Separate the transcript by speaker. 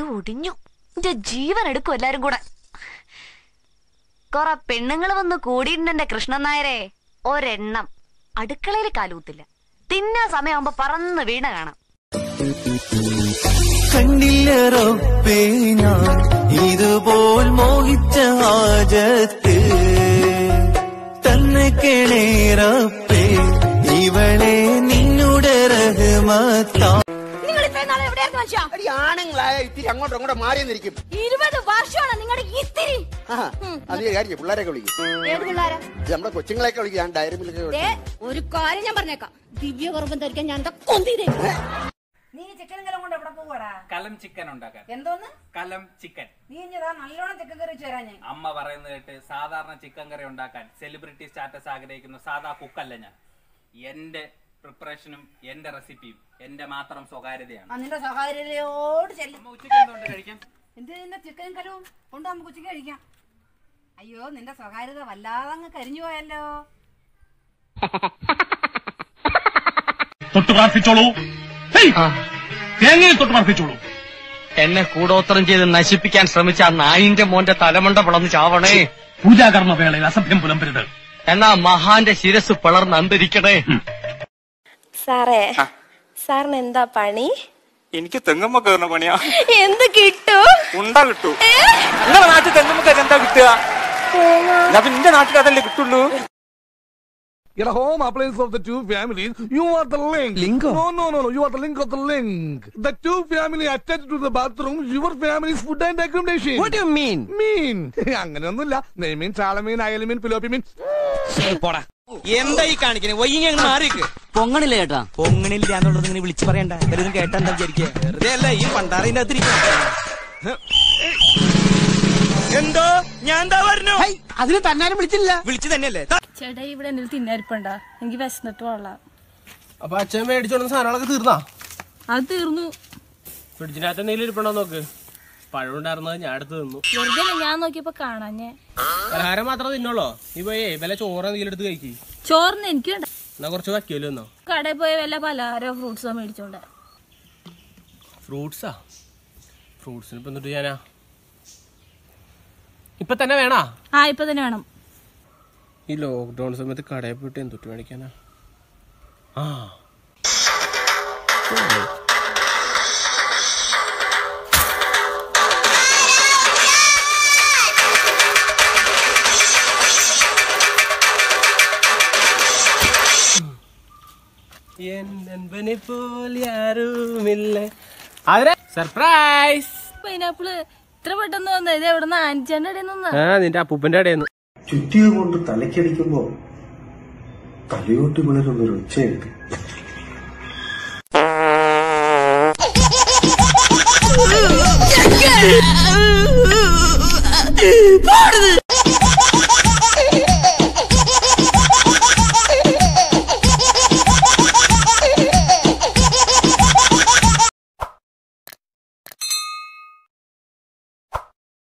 Speaker 1: ഒടിഞ്ഞു എന്റെ ജീവൻ എടുക്കും എല്ലാരും കൂടെ കൊറ പെണ്ണുങ്ങൾ വന്ന് കൂടിയിട്ടുണ്ട് എന്റെ കൃഷ്ണൻ നായരെ ഒരെണ്ണം അടുക്കളയിൽ കാലൂത്തില്ല തിന്നാ സമയമാകുമ്പോ പറന്ന് വീണ കാണാം
Speaker 2: കണ്ടില്ലറപ്പേ ഞാൻ ഇതുപോൽ മോഹിച്ച ഹാജത്ത് തന്നെ കേണേറപ്പേ ഇവളെ നിന്നുടെ റഹ്മത്താ
Speaker 3: നിങ്ങൾ ഇത്രയും നാളെ എവിടെയായിരുന്നു മനുഷ്യ
Speaker 4: അടി ആണുങ്ങളായ ഇത്തിരി അങ്ങോട്ടും അങ്ങോട്ടും മാറി നിൽക്കും
Speaker 3: ഇരുപത് വർഷമാണ് നിങ്ങളുടെ ഇത്തിരി
Speaker 4: അത് കാര്യം പിള്ളേരൊക്കെ വിളിക്കും
Speaker 3: ഏത് പിള്ളേരാ
Speaker 4: ഇത് നമ്മുടെ കൊച്ചുങ്ങളെയൊക്കെ വിളിക്കും ഞാൻ ഡയറി മിൽക്കൊക്കെ
Speaker 3: ദേ, ഒരു കാര്യം ഞാൻ പറഞ്ഞേക്കാം ദിവ്യ ഗർഭം ധരിക്കാൻ ഞാൻ എന്താ കൊന്തിരേ
Speaker 5: നീ ചിക്കൻ കലം കൊണ്ട് എവിടെ പോവാടാ
Speaker 6: കലം ചിക്കൻ ഉണ്ടാക്കാൻ
Speaker 5: എന്തോന്ന്
Speaker 6: കലം ചിക്കൻ
Speaker 5: നീ ഇഞ്ഞതാ നല്ലോണം ചിക്കൻ കറി വെച്ച് തരാൻ ഞാൻ
Speaker 6: അമ്മ പറയുന്നത് കേട്ട് സാധാരണ ചിക്കൻ കറി ഉണ്ടാക്കാൻ സെലിബ്രിറ്റി സ്റ്റാറ്റസ് ആഗ്രഹിക്കുന്ന സാധാ കുക്കല്ല ഞാൻ എന്റെ പ്രിപ്പറേഷനും എന്റെ റെസിപ്പിയും എന്റെ മാത്രം സ്വകാര്യതയാണ്
Speaker 5: ആ നിന്റെ സഹായയോട് ചെല്ലും
Speaker 6: അമ്മ ഉച്ചയ്ക്ക് എന്തുകൊണ്ട് കഴിക്കാൻ
Speaker 5: എന്ത് നിന്റെ ചിക്കൻ കലവും കൊണ്ട് നമുക്ക് ഉച്ചയ്ക്ക് കഴിക്കാം അയ്യോ നിന്റെ സ്വകാര്യത വല്ലാതെ അങ്ങ് കരിഞ്ഞു പോയല്ലോ
Speaker 7: തൊട്ട് പ്രാർത്ഥിച്ചോളൂ ഹേയ്! തേങ്ങയിൽ തൊട്ട് പ്രാർത്ഥിച്ചോളൂ
Speaker 8: എന്നെ കൂടോത്രം ചെയ്ത് നശിപ്പിക്കാൻ ശ്രമിച്ച ആ നായിന്റെ മോന്റെ തലമണ്ട പിളർന്ന് ചാവണേ
Speaker 7: പൂജാകർമ്മ വേളയിൽ അസഭ്യം പുലമ്പരുത്
Speaker 8: എന്നാ മഹാന്റെ ശിരസ് പിളർന്ന് അന്തരിക്കണേ
Speaker 9: സാറേ സാറിന് എന്താ പണി
Speaker 10: എനിക്ക് തെങ്ങമ്മ കയറുന്ന പണിയാ
Speaker 9: എന്ത് കിട്ടൂ
Speaker 10: ഉണ്ടാ കിട്ടൂ നിങ്ങളുടെ നാട്ടിൽ തെങ്ങമ്മ കയറി എന്താ കിട്ടുക ഞാൻ നിന്റെ നാട്ടിൽ അതല്ലേ കിട്ടുള്ളൂ
Speaker 11: In a home appliance of the two families, you are the link. Link? No, no, no, no. You are the link of the link. The two family attached to the bathroom, your family's food and accommodation.
Speaker 8: What do you mean?
Speaker 11: Mean. അങ്ങനെയൊന്നുമില്ല നെയ്മീൻ ചാളമീൻ അയലമീൻ പിലോപ്പി മീൻ
Speaker 8: പോടാ എന്താ ഈ കാണിക്കണേ വൈകി അങ്ങ് മാറിക്ക്
Speaker 12: പൊങ്ങണില്ല ചേട്ടാ
Speaker 8: പൊങ്ങണില്ല എന്നുള്ളത് ഇങ്ങനെ വിളിച്ചു പറയണ്ട എല്ലാവരും കേട്ടാ എന്താ വിചാരിക്കുക വെറുതെ അല്ല ഈ പണ്ടാറിന്റെ എന്തോ ഞാൻ എന്താ പറഞ്ഞു
Speaker 12: അതിന് തന്നാലും വിളിച്ചില്ല
Speaker 8: വിളിച്ചു തന്നെയല്ലേ
Speaker 9: ചേട്ടാ ഇവിടെ എന്തെങ്കിലും തിന്നാരിപ്പണ്ട എനിക്ക് വിശന്നിട്ട് കൊള്ളാം
Speaker 13: അപ്പൊ അച്ഛൻ മേടിച്ചോണ്ട് സാധനങ്ങളൊക്കെ തീർന്നാ
Speaker 9: അത് തീർന്നു
Speaker 13: ഫ്രിഡ്ജിനകത്ത് എന്തെങ്കിലും ഇരിപ്പുണ്ടോ നോക്ക് പഴം ഉണ്ടായിരുന്നത് ഞാൻ എടുത്ത് തിന്നു
Speaker 9: വെറുതെ അല്ല, ഞാൻ നോക്കിയപ്പോ കാണാഞ്ഞേ
Speaker 13: പലഹാരം മാത്രമേ തിന്നുള്ളോ നീ പോയേ വില ചോറ് എന്തെങ്കിലും എടുത്ത് കഴിക്കി
Speaker 9: ചോറിന് എനിക്ക് വേണ്ട
Speaker 13: എന്നാ കുറച്ച് വയ്ക്കുമല്ലോ എന്നോ
Speaker 9: കടയിൽ പോയ വല്ല പലഹാരോ ഫ്രൂട്ട്സോ മേടിച്ചോണ്ട്
Speaker 13: ഫ്രൂട്ട്സാ ഫ്രൂട്ട്സിന് ഇപ്പൊ എന്നിട്ട് ഞാനാ ഇപ്പൊ തന്നെ വേണാ
Speaker 9: ആ ഇപ്പൊ തന്നെ വേണം
Speaker 13: ഈ ലോക്ക്ഡൌൺ സമയത്ത് കടയിൽ പോയിട്ട് എന്തൊട്ട് മേടിക്കാനാ ആ എൻ നൻപനെ പോലെ ആരുമില്ല അതിനെ സർപ്രൈസ്
Speaker 9: പൈനാപ്പിള് ഇത്ര പെട്ടെന്ന് വന്നത് ഇത് എവിടെ നിന്ന് ആൻറ്റിയുടെ ഇടയിൽ നിന്ന്
Speaker 13: ആ നിന്റെ അപ്പൂപ്പന്റെ ഇടയിൽ നിന്ന്
Speaker 14: ചുറ്റിക കൊണ്ട് തലക്കടിക്കുമ്പോ തലയോട്ടി പിളരുന്നൊരു ഒച്ചയുണ്ട്
Speaker 3: പോടുത്